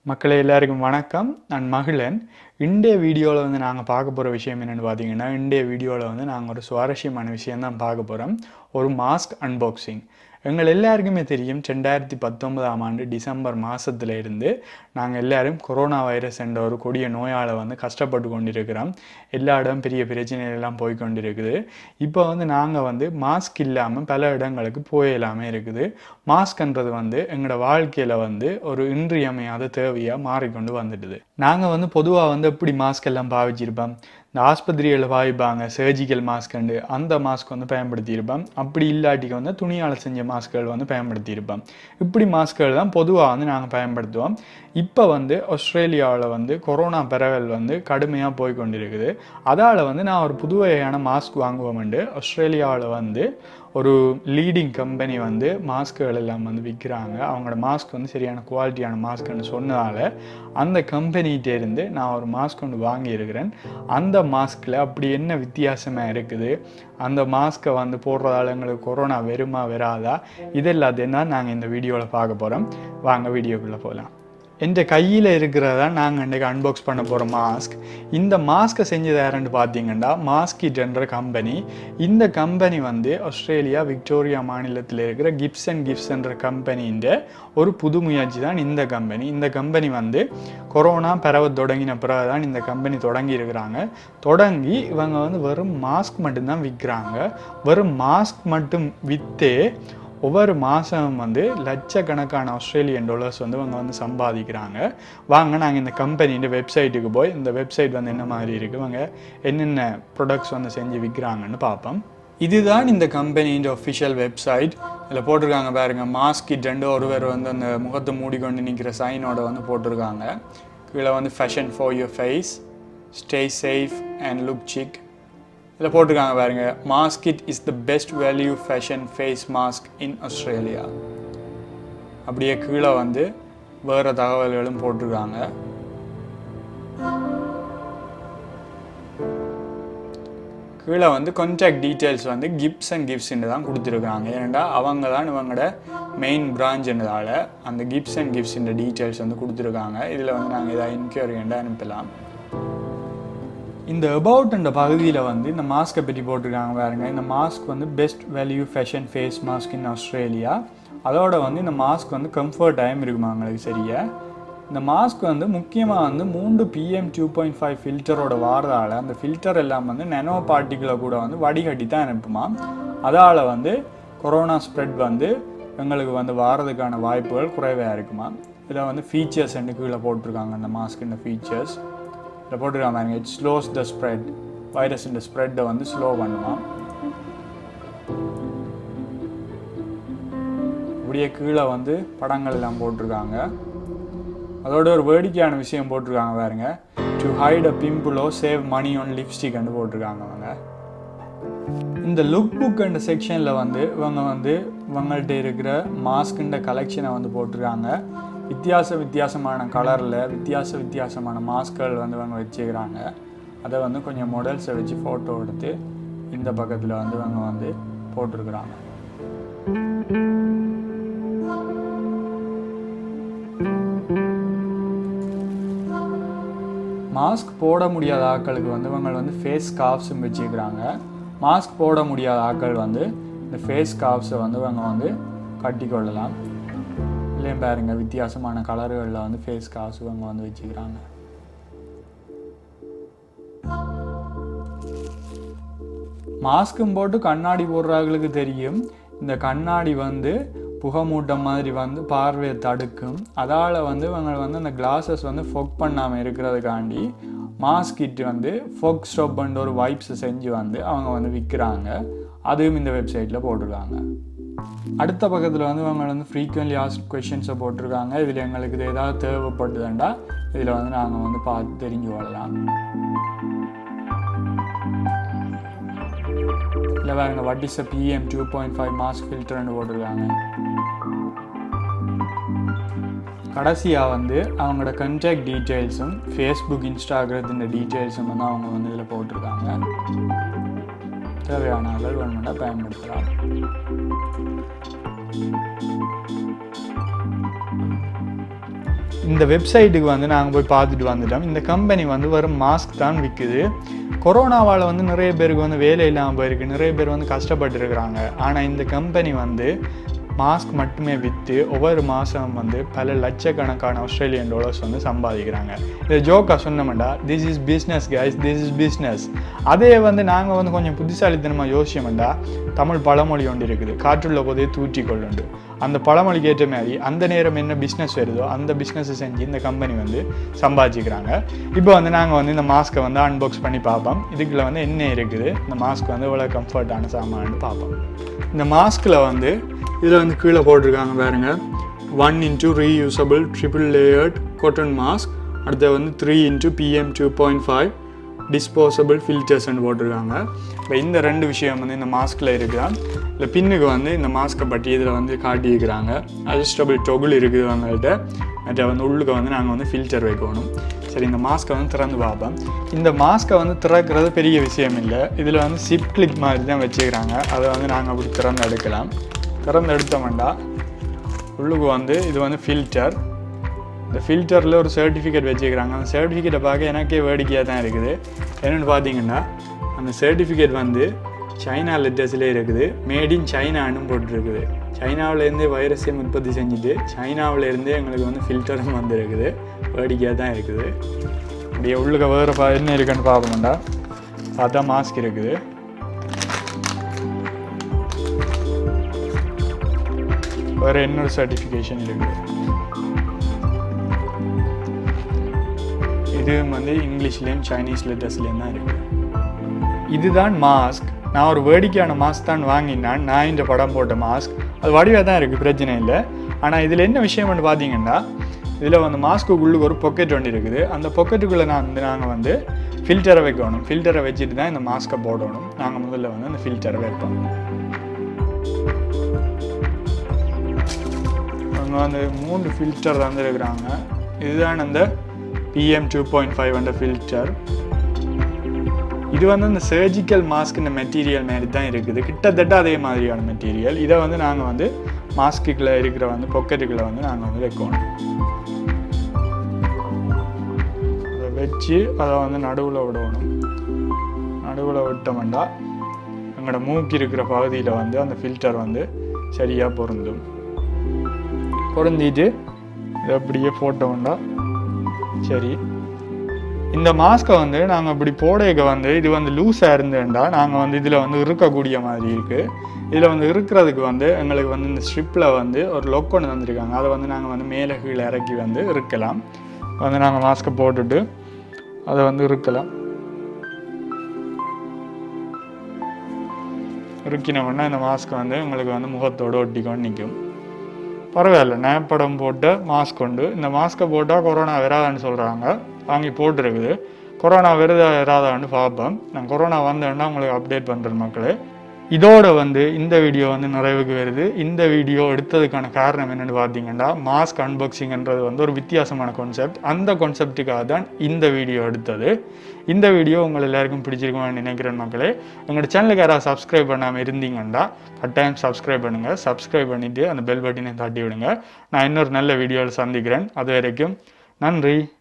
மக்களே எல்லாருக்கும் வணக்கம் நான் மகிழன் இன்றைய வீடியோவில் வந்து நாங்கள் பார்க்க போகிற விஷயம் என்னென்னு பார்த்தீங்கன்னா இன்றைய வீடியோவில் வந்து நாங்கள் ஒரு சுவாரஸ்யமான விஷயம் தான் பார்க்க போகிறோம் ஒரு மாஸ்க் அன்பாக்சிங் எங்கள் எல்லாருக்குமே தெரியும் ரெண்டாயிரத்தி பத்தொன்பதாம் ஆண்டு டிசம்பர் மாதத்துல இருந்து நாங்கள் எல்லாரும் கொரோனா வைரஸ் என்ற ஒரு கொடிய நோயால் வந்து கஷ்டப்பட்டு கொண்டிருக்கிறோம் எல்லா இடம் பெரிய பிரச்சனைகள் எல்லாம் போய் கொண்டிருக்குது இப்போ வந்து நாங்கள் வந்து மாஸ்க் இல்லாமல் பல இடங்களுக்கு போயிடாமல் இருக்குது மாஸ்க்ன்றது வந்து எங்களோட வாழ்க்கையில் வந்து ஒரு இன்றியமையாத தேவையாக மாறிக்கொண்டு வந்துடுது நாங்கள் வந்து பொதுவாக வந்து எப்படி மாஸ்க் எல்லாம் பாவிச்சிருப்போம் இந்த ஆஸ்பத்திரிகளில் பாவிப்பாங்க சர்ஜிக்கல் மாஸ்க்குண்டு அந்த மாஸ்க் வந்து பயன்படுத்தியிருப்போம் அப்படி இல்லாட்டிக்கு வந்து துணியால் செஞ்ச மாஸ்க்குகள் வந்து பயன்படுத்தியிருப்போம் இப்படி மாஸ்க்குகள் தான் பொதுவாக வந்து நாங்கள் பயன்படுத்துவோம் இப்போ வந்து ஆஸ்திரேலியாவில் வந்து கொரோனா பரவல் வந்து கடுமையாக போய் கொண்டிருக்குது அதால் வந்து நான் ஒரு புது வகையான மாஸ்க் வாங்குவோம்ண்டு ஆஸ்திரேலியாவில் வந்து ஒரு லீடிங் கம்பெனி வந்து மாஸ்க்குகள் எல்லாம் வந்து விற்கிறாங்க அவங்களோட மாஸ்க் வந்து சரியான குவாலிட்டியான மாஸ்க்னு சொன்னதால் அந்த கம்பெனிகிட்ட இருந்து நான் ஒரு மாஸ்க் ஒன்று வாங்கியிருக்கிறேன் அந்த மாஸ்கில் அப்படி என்ன வித்தியாசமாக இருக்குது அந்த மாஸ்க்கை வந்து போடுறதால எங்களுக்கு கொரோனா வருமா வராதா இது எல்லாத்தையும் தான் நாங்கள் இந்த வீடியோவில் பார்க்க போகிறோம் வாங்க வீடியோக்குள்ளே போகலாம் என்ற கையில் இருக்கிறதா நாங்கள் இன்றைக்கு அன்பாக்ஸ் பண்ண போகிற மாஸ்க் இந்த மாஸ்க்கை செஞ்சது யாருன்னு பார்த்தீங்கன்னா மாஸ்கிட்ன்ற கம்பெனி இந்த கம்பெனி வந்து ஆஸ்திரேலியா விக்டோரியா மாநிலத்தில் இருக்கிற கிப்சன் கிப்ஸ்ன்ற கம்பெனின்ற ஒரு புது முயற்சி தான் இந்த கம்பெனி இந்த கம்பெனி வந்து கொரோனா பரவ தொடங்கின பிறகு தான் இந்த கம்பெனி தொடங்கி இருக்கிறாங்க தொடங்கி இவங்க வந்து வெறும் மாஸ்க் மட்டும்தான் விற்கிறாங்க வெறும் மாஸ்க் மட்டும் விற்றே ஒவ்வொரு மாதம் வந்து லட்சக்கணக்கான ஆஸ்திரேலியன் டாலர்ஸ் வந்து இவங்க வந்து சம்பாதிக்கிறாங்க வாங்க நாங்கள் இந்த கம்பெனியின் வெப்சைட்டுக்கு போய் இந்த வெப்சைட் வந்து என்ன மாதிரி இருக்குது இவங்க என்னென்ன ப்ராடக்ட்ஸ் வந்து செஞ்சு விற்கிறாங்கன்னு பார்ப்போம் இதுதான் இந்த கம்பெனியின் ஒஃபிஷியல் வெப்சைட் இதில் போட்டிருக்காங்க பாருங்க மாஸ்க் ரெண்டு ஒருவர் வந்து அந்த முகத்தை மூடிக்கொண்டு நிற்கிற சைனோட வந்து போட்டிருக்காங்க கீழே வந்து fashion for your face stay safe and look chic இதில் போட்டிருக்காங்க பாருங்க mask it is the best value fashion face mask in Australia அப்படியே கீழே வந்து வேறு தகவல்களும் போட்டிருக்காங்க கீழே வந்து கான்டாக்ட் டீட்டெயில்ஸ் வந்து கிப்ஸ் அண்ட் கிஃப்ட்ஸ்ன்னு தான் கொடுத்துருக்காங்க ஏன்னா அவங்க தான் இவங்களோட மெயின் பிரான்ச்ன்றதால அந்த கிப்ஸ் அண்ட் கிஃப்ட்ஸின் டீட்டெயில்ஸ் வந்து கொடுத்துருக்காங்க இதில் வந்து நாங்கள் ஏதாவது இன்கொயரி அனுப்பலாம் இந்த அபவுட் என்ற பகுதியில் வந்து இந்த மாஸ்க்கை பற்றி போட்டிருக்காங்க பாருங்க இந்த மாஸ்க் வந்து best value fashion face mask in Australia அதோட வந்து இந்த மாஸ்க் வந்து கம்ஃபர்ட் டைம் இருக்குமா உங்களுக்கு சரியா இந்த மாஸ்க் வந்து முக்கியமாக வந்து மூன்று பிஎம் டூ பாயிண்ட் ஃபைவ் ஃபில்டரோட வாரதால் அந்த ஃபில்டர் எல்லாம் வந்து நெனோ பார்ட்டிகளை கூட வந்து வடிகட்டி தான் அனுப்புமா அதால் வந்து கொரோனா ஸ்ப்ரெட் வந்து எங்களுக்கு வந்து வாரதுக்கான வாய்ப்புகள் குறைவாக இருக்குமா இதில் வந்து ஃபீச்சர்ஸ் ரெண்டு கீழே போட்டிருக்காங்க அந்த மாஸ்க்கு ஃபீச்சர்ஸ் இதில் போட்டிருக்காங்க பாருங்க it slows the spread virus இந்த ஸ்ப்ரெட்டை வந்து ஸ்லோ பண்ணுமா இப்படியே கீழே வந்து படங்கள் எல்லாம் போட்டிருக்காங்க அதோட ஒரு வேடிக்கையான விஷயம் போட்டிருக்காங்க பாருங்க to hide a pimple or save money on லிப்ஸ்டிக்னு போட்டிருக்காங்க அவங்க இந்த லுக் புக் என்ற செக்ஷனில் வந்து இவங்க வந்து இவங்கள்ட்ட இருக்கிற மாஸ்க்குன்ற கலெக்ஷனை வந்து போட்டிருக்காங்க வித்தியாச வித்தியாசமான கலரில் வித்தியாச வித்தியாசமான மாஸ்க்கள் வந்து இவங்க வச்சுக்கிறாங்க அதை வந்து கொஞ்சம் மாடல்ஸை வச்சு ஃபோட்டோ எடுத்து இந்த பக்கத்தில் வந்து இவங்க வந்து போட்டிருக்கிறாங்க மாஸ்க் போட முடியாத ஆட்களுக்கு வந்து இவங்க வந்து ஃபேஸ் காஃப்ஸும் வச்சுக்கிறாங்க மாஸ்க் போட முடியாத ஆட்கள் வந்து இந்த ஃபேஸ் காஃப்ஸை வந்து இவங்க வந்து கட்டிக்கொள்ளலாம் இல்லையும் பாருங்க வித்தியாசமான கலர்களில் வந்து ஃபேஸ் காசு இவங்க வந்து வச்சுக்கிறாங்க மாஸ்க்கும் போட்டு கண்ணாடி போடுறவங்களுக்கு தெரியும் இந்த கண்ணாடி வந்து புகைமூட்டம் மாதிரி வந்து பார்வையை தடுக்கும் அதால் வந்து இவங்க வந்து அந்த கிளாஸஸ் வந்து ஃபொக் பண்ணாமல் இருக்கிறதுக்காண்டி மாஸ்க் கிட் வந்து ஃபொக் ஸ்டோப்ன்ற ஒரு வைப்ஸை செஞ்சு வந்து அவங்க வந்து விற்கிறாங்க அதுவும் இந்த வெப்சைட்டில் போட்டிருக்காங்க அடுத்த பக்கத்தில் வந்து அவங்க வந்து ஃப்ரீக்வெண்ட்லி ஆஸ்க் கொஷின்ஸை போட்டிருக்காங்க இதில் எங்களுக்கு இது ஏதாவது தேவைப்படுதுண்டா இதில் வந்து நாங்கள் வந்து பார்த்து தெரிஞ்சு கொள்ளலாம் இல்லை பாருங்க what is a PM two point five mask ஃபில்டர்னு போட்டிருக்காங்க கடைசியாக வந்து அவங்களோட கண்டாக்ட் டீட்டெயில்ஸும் ஃபேஸ்புக் இன்ஸ்டாகிராம் டீட்டெயில்ஸும் வந்து அவங்க வந்து இதில் போட்டிருக்காங்க தேவையான ஆள்கள் வேணுமெண்டா பயன்படுத்தலாம் இந்த வெப்சைட்டுக்கு வந்து நாங்கள் போய் பார்த்துட்டு வந்துட்டோம் இந்த கம்பெனி வந்து வெறும் மாஸ்க் தான் விற்குது கொரோனாவால் வந்து நிறைய பேருக்கு வந்து வேலை இல்லாமல் போயிருக்கு நிறைய பேர் வந்து கஷ்டப்பட்டு இருக்கிறாங்க ஆனால் இந்த கம்பெனி வந்து மாஸ்க் மட்டுமே விற்று ஒவ்வொரு மாதம் வந்து பல லட்சக்கணக்கான ஆஸ்திரேலியன் டாலர்ஸ் வந்து சம்பாதிக்கிறாங்க இது ஜோக்கா சொன்னோம்டா this is business guys this is business அதே வந்து நாங்கள் வந்து கொஞ்சம் புத்திசாலித்தனமாக யோசிச்சோம்டா தமிழ் பழமொழி ஒன்று இருக்குது காற்றுள்ள போதே தூற்றி கொள்ளுண்டு அந்த பழமொழிக்கு ஏற்ற மாதிரி அந்த நேரம் என்ன பிஸ்னஸ் வருதோ அந்த பிஸ்னஸை செஞ்சு இந்த கம்பெனி வந்து சம்பாதிச்சுக்கிறாங்க இப்போ வந்து நாங்கள் வந்து இந்த மாஸ்க்கை வந்து அன்பாக்ஸ் பண்ணி பார்ப்போம் இதுக்குள்ள வந்து என்ன இருக்குது இந்த மாஸ்க் வந்து இவ்வளோ கம்ஃபர்ட்டான சாமான்னு பார்ப்போம் இந்த மாஸ்கில் வந்து இதில் வந்து கீழே போட்டிருக்காங்க பாருங்க one into reusable triple layered cotton mask அடுத்து வந்து three into PM two point five disposable ஃபில்டர்ஸ்னு போட்டிருக்காங்க இப்போ இந்த ரெண்டு விஷயம் வந்து இந்த மாஸ்கில் இருக்குதா இல்லை பின்னுக்கு வந்து இந்த மாஸ்க்கை பற்றி இதில் வந்து காட்டியிருக்கிறாங்க அட்ஜஸ்டபிள் டொகுல் இருக்குது அவங்கள்ட்ட மற்ற வந்து உள்ளுக்கு வந்து நாங்கள் வந்து ஃபில்டர் வைக்கணும் சரி இந்த மாஸ்க்கை வந்து திறந்து பார்ப்போம் இந்த மாஸ்க்கை வந்து திறக்கிறது பெரிய விஷயம் இல்லை இதில் வந்து சிப் கிளிப் மாதிரி தான் வச்சுக்கிறாங்க அதை வந்து நாங்கள் அப்படி திறந்து எடுக்கலாம் திறந்து எடுத்தோம்னா உள்ளுக்கு வந்து இது வந்து ஃபில்டர் இந்த ஃபில்டரில் ஒரு சர்டிஃபிகேட் வச்சுக்கிறாங்க அந்த சர்டிஃபிகேட்டை பார்க்க எனக்கே வேடிக்கையாக தான் இருக்குது என்னென்னு பார்த்தீங்கன்னா அந்த சர்டிஃபிகேட் வந்து சைனா லெட்டர்ஸ்லேயே இருக்குது மேட் இன் சைனான்னு போட்டிருக்குது சைனாவிலேருந்தே வைரஸை உற்பத்தி செஞ்சுட்டு சைனாவிலேருந்தே எங்களுக்கு வந்து ஃபில்டரும் வந்துருக்குது வேடிக்கையாக தான் இருக்குது அப்படியே உள்ளுக்க வேறு பா என்ன இருக்குன்னு பார்ப்போம்டா பார்த்தா மாஸ்க் இருக்குது வேறு இன்னொரு சர்டிஃபிகேஷன் இருக்குது இது வந்து இங்கிலீஷ்லேயும் சைனீஸ் லெட்டர்ஸ்லேயும் தான் இருக்குது இதுதான் மாஸ்க் நான் ஒரு வேடிக்கையான மாஸ்க் தான் வாங்கினான் நான் இந்த படம் போட்ட மாஸ்க் அது வடிவாக தான் இருக்குது பிரச்சனை இல்லை ஆனால் இதில் என்ன விஷயம்னு பார்த்தீங்கன்னா இதில் வந்து மாஸ்க்குள்ளே ஒரு பொக்கெட் ஒன்று இருக்குது அந்த பொக்கெட்டுக்குள்ளே நான் வந்து நாங்கள் வந்து ஃபில்டரை வைக்கணும் ஃபில்டரை வச்சுட்டு தான் இந்த மாஸ்க்கை போடணும் நாங்கள் முதல்ல வந்து அந்த ஃபில்டரை வைப்போம் அவங்க வந்து மூன்று ஃபில்டர் தந்துருக்குறாங்க இதுதான் அந்த பிஎம் டூ பாயிண்ட் ஃபைவ் அந்த ஃபில்டர் இது வந்து அந்த சர்ஜிக்கல் மாஸ்க் இந்த மெட்டீரியல் மாதிரி தான் இருக்குது கிட்டத்தட்ட அதே மாதிரியான மெட்டீரியல் இதை வந்து நாங்கள் வந்து மாஸ்க்குள்ளே இருக்கிற வந்து பொக்கெட்டுக்குள்ளே வந்து நாங்கள் வந்து வைக்கணும் அதை வச்சு அதை வந்து நடுவில் விடணும் நடுவில் விட்டோம்னா எங்களோட மூக்கு இருக்கிற பகுதியில் வந்து அந்த ஃபில்டர் வந்து சரியாக பொருந்தும் பொருந்திட்டு இதை அப்படியே போட்டோம்னா சரி இந்த மாஸ்க்கை வந்து நாங்கள் இப்படி போடையக்க வந்து இது வந்து லூஸாக இருந்தேன்டா நாங்கள் வந்து இதில் வந்து இருக்கக்கூடிய மாதிரி இருக்குது இதில் வந்து இருக்கிறதுக்கு வந்து எங்களுக்கு வந்து இந்த ஸ்ட்ரிப்பில் வந்து ஒரு லொக் ஒன்று தந்திருக்காங்க அதை வந்து நாங்கள் வந்து மேலே கீழே இறக்கி வந்து இருக்கலாம் வந்து நாங்கள் மாஸ்க்கை போட்டுட்டு அதை வந்து இருக்கலாம் இருக்கினோம்னா இந்த மாஸ்க் வந்து உங்களுக்கு வந்து முகத்தோடு ஒட்டிக்கொண்டு நிற்கும் பரவாயில்ல நேப்படம் போட்ட மாஸ்க் உண்டு இந்த மாஸ்க்கை போட்டால் கொரோனா வராதான்னு சொல்கிறாங்க வாங்கி போட்டிருக்குது கொரோனா வருதா வராதான்னு பார்ப்போம் நான் கொரோனா வந்தேன்னா உங்களுக்கு அப்டேட் பண்ணுறேன் மக்களே இதோட வந்து இந்த வீடியோ வந்து நிறைவுக்கு வருது இந்த வீடியோ எடுத்ததுக்கான காரணம் என்னென்னு பார்த்தீங்கன்னா மாஸ்க் அன்பாக்சிங்ன்றது வந்து ஒரு வித்தியாசமான கான்செப்ட் அந்த கான்செப்டுக்காக தான் இந்த வீடியோ எடுத்தது இந்த வீடியோ உங்கள் எல்லாருக்கும் பிடிச்சிருக்கும்னு நினைக்கிறேன் மக்களே எங்களோட சேனலுக்கு யாராவது சப்ஸ்கிரைப் பண்ணாமல் இருந்தீங்கன்னா கட்டாயம் சப்ஸ்கிரைப் பண்ணுங்கள் சப்ஸ்கிரைப் பண்ணிவிட்டு அந்த பெல் பட்டனை தட்டி விடுங்க நான் இன்னொரு நல்ல வீடியோவில் சந்திக்கிறேன் அது வரைக்கும் நன்றி